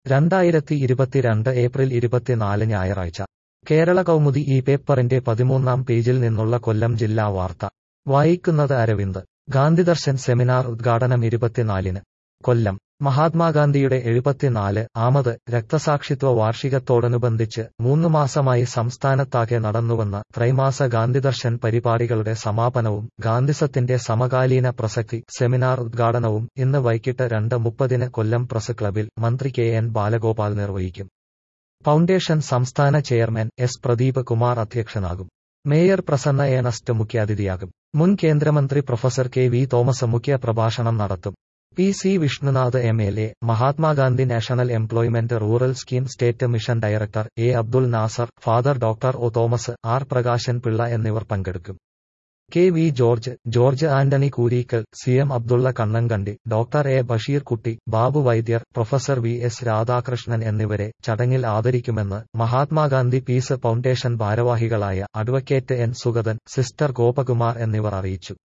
രണ്ടായിരത്തി ഇരുപത്തിരണ്ട് ഏപ്രിൽ ഇരുപത്തിനാല് ഞായറാഴ്ച കേരള കൗമുദി ഈ പേപ്പറിന്റെ പതിമൂന്നാം പേജിൽ നിന്നുള്ള കൊല്ലം ജില്ലാ വാർത്ത വായിക്കുന്നത് അരവിന്ദ് ഗാന്ധിദർശൻ സെമിനാർ ഉദ്ഘാടനം ഇരുപത്തിനാലിന് കൊല്ലം മഹാത്മാഗാന്ധിയുടെ എഴുപത്തിനാല് ആമത് രക്തസാക്ഷിത്വ വാർഷികത്തോടനുബന്ധിച്ച് മൂന്ന് മാസമായി സംസ്ഥാനത്താകെ നടന്നുവന്ന ത്രൈമാസ ഗാന്ധിദർശൻ പരിപാടികളുടെ സമാപനവും ഗാന്ധിസത്തിന്റെ സമകാലീന പ്രസക്തി സെമിനാർ ഉദ്ഘാടനവും ഇന്ന് വൈകിട്ട് രണ്ട് മുപ്പതിന് കൊല്ലം പ്രസ് ക്ലബിൽ മന്ത്രി കെ എൻ ബാലഗോപാൽ നിർവഹിക്കും ഫൗണ്ടേഷൻ സംസ്ഥാന ചെയർമാൻ എസ് പ്രദീപ് കുമാർ അധ്യക്ഷനാകും മേയർ പ്രസന്ന ഏണസ്റ്റ് മുഖ്യാതിഥിയാകും മുൻ കേന്ദ്രമന്ത്രി പ്രൊഫസർ കെ വി തോമസ് മുഖ്യ പ്രഭാഷണം നടത്തും P C Vishnunath M L A Mahatma Gandhi national employment rural scheme state mission director A Abdul Nasar father doctor O Thomas R Prakashan Pillai എന്നിവർ പങ്കെടുക്കും K V George George Antony Kooreekkal C M Abdulla Kannankandi doctor A Basheer Kutty Babu Vaidyar professor V S Radhakrishnan എന്നിവരെ ചടങ്ങിൽ ആദരിക്കുമെന്ന് Mahatma Gandhi peace foundation ഭാരവാഹികളായ advocate N Sugathan sister Gopakumar എന്നിവർ അറിയിച്ചു